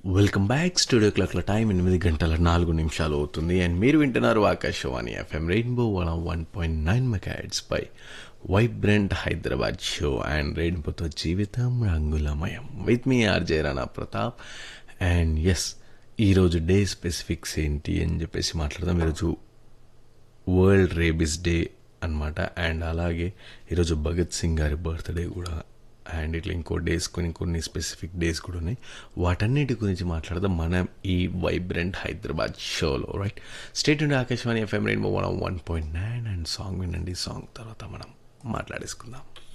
welcome back studio క్లాక్ల time ఎనిమిది గంటల నాలుగు నిమిషాలు అవుతుంది అండ్ మీరు వింటున్నారు Akashvani FM rainbow one one point nine megahertz పై వైబ్రెంట్ హైదరాబాద్ షో అండ్ రెయిన్బోతో జీవితం రంగులమయం విత్ మీ ఆర్జే రాణా ప్రతాప్ అండ్ ఎస్ ఈరోజు డే స్పెసిఫిక్స్ ఏంటి అని చెప్పేసి మాట్లాడదాం ఈరోజు వరల్డ్ రేబిస్ డే అన్నమాట అండ్ అలాగే ఈరోజు భగత్ సింగ్ గారి బర్త్డే కూడా అండ్ ఇట్లా ఇంకో డేస్ కొన్ని కొన్ని స్పెసిఫిక్ డేస్ కూడా ఉన్నాయి వాటన్నిటి గురించి మాట్లాడదాం మనం ఈ వైబ్రెంట్ హైదరాబాద్ షోలో రైట్ స్టేట్ ఉండే Akashvani FM rainbow one one point nine and song వినండి సాంగ్ తర్వాత మనం మాట్లాడేసుకుందాం